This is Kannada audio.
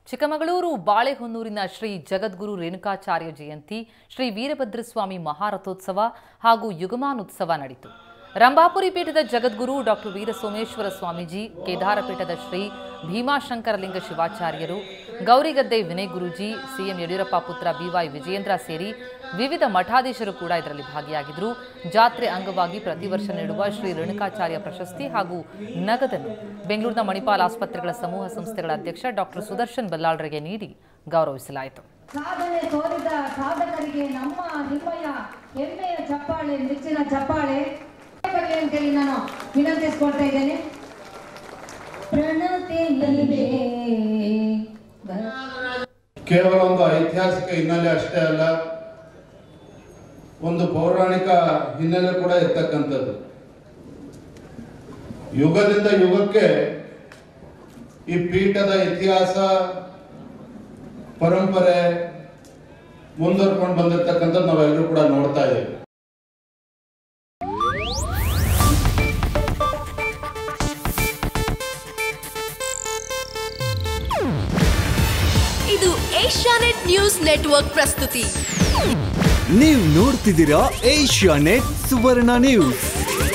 ಚಿಕ್ಕಮಗಳೂರು ಬಾಳೆಹೊನ್ನೂರಿನ ಶ್ರೀ ಜಗದ್ಗುರು ರೇಣುಕಾಚಾರ್ಯ ಜಯಂತಿ ಶ್ರೀ ವೀರಭದ್ರಸ್ವಾಮಿ ಮಹಾರಥೋತ್ಸವ ಹಾಗೂ ಯುಗಮಾನೋತ್ಸವ ನಡೆಯಿತು ರಂಭಾಪುರಿ ಪೀಠದ ಜಗದ್ಗುರು ಡಾಕ್ಟರ್ ವೀರ ಸೋಮೇಶ್ವರ ಸ್ವಾಮೀಜಿ ಕೇದಾರ ಪೀಠದ ಶ್ರೀ ಭೀಮಾಶಂಕರಲಿಂಗ ಶಿವಾಚಾರ್ಯರು ಗೌರಿಗದ್ದೆ ವಿನಯ್ ಗುರೂಜಿ ಸಿಎಂ ಯಡಿಯೂರಪ್ಪ ಪುತ್ರ ಬಿವೈ ವಿಜಯೇಂದ್ರ ಸೇರಿ ವಿವಿಧ ಮಠಾಧೀಶರು ಕೂಡ ಇದರಲ್ಲಿ ಭಾಗಿಯಾಗಿದ್ದರು ಜಾತ್ರೆ ಅಂಗವಾಗಿ ಪ್ರತಿ ವರ್ಷ ನೀಡುವ ಶ್ರೀ ರೇಣುಕಾಚಾರ್ಯ ಪ್ರಶಸ್ತಿ ಹಾಗೂ ನಗದನ್ನು ಬೆಂಗಳೂರಿನ ಮಣಿಪಾಲ್ ಆಸ್ಪತ್ರೆಗಳ ಸಮೂಹ ಸಂಸ್ಥೆಗಳ ಅಧ್ಯಕ್ಷ ಡಾಕ್ಟರ್ ಸುದರ್ಶನ್ ಬಲ್ಲಾಳ್ರಿಗೆ ನೀಡಿ ಗೌರವಿಸಲಾಯಿತು ಸಾಧನೆ ತೋರಿದ ಸಾಧಕರಿಗೆ ನಮ್ಮ ನಿಮ್ಮಯ ಹೆಮ್ಮೆಯ ಚಪ್ಪಾಳೆ ನೆಚ್ಚಿನ ಚಪ್ಪಾಳೆ ಬರಲಿ ಅಂತೇಳಿ ನಾನು ವಿನಂತಿಸ್ಕೊಳ್ತಾ ಇದ್ದೇನೆ ಪ್ರಣತಿಯಲ್ಲೇ ಬ- ಕೇವಲ ಒಂದು ಐತಿಹಾಸಿಕ ಹಿನ್ನೆಲೆ ಅಷ್ಟೇ ಅಲ್ಲ ಒಂದು ಪೌರಾಣಿಕ ಹಿನ್ನೆಲೆ ಕೂಡ ಇರ್ತಕ್ಕಂಥದ್ದು ಯುಗದಿಂದ ಯುಗಕ್ಕೆ ಈ ಪೀಠದ ಇತಿಹಾಸ ಪರಂಪರೆ ಮುಂದುವರ್ಕೊಂಡು ಬಂದಿರ್ತಕ್ಕಂಥದ್ದು ನಾವೆಲ್ಲರೂ ಕೂಡ ನೋಡ್ತಾ ಇದ್ದೇವೆ ಇದು ಏಷ್ಯಾನೆಟ್ ನ್ಯೂಸ್ ನೆಟ್ವರ್ಕ್ ಪ್ರಸ್ತುತಿ ನೀವು ನೋಡ್ತಿದ್ದೀರಾ ಏಷ್ಯಾ ನೆಟ್ ಸುವರ್ಣ ನ್ಯೂಸ್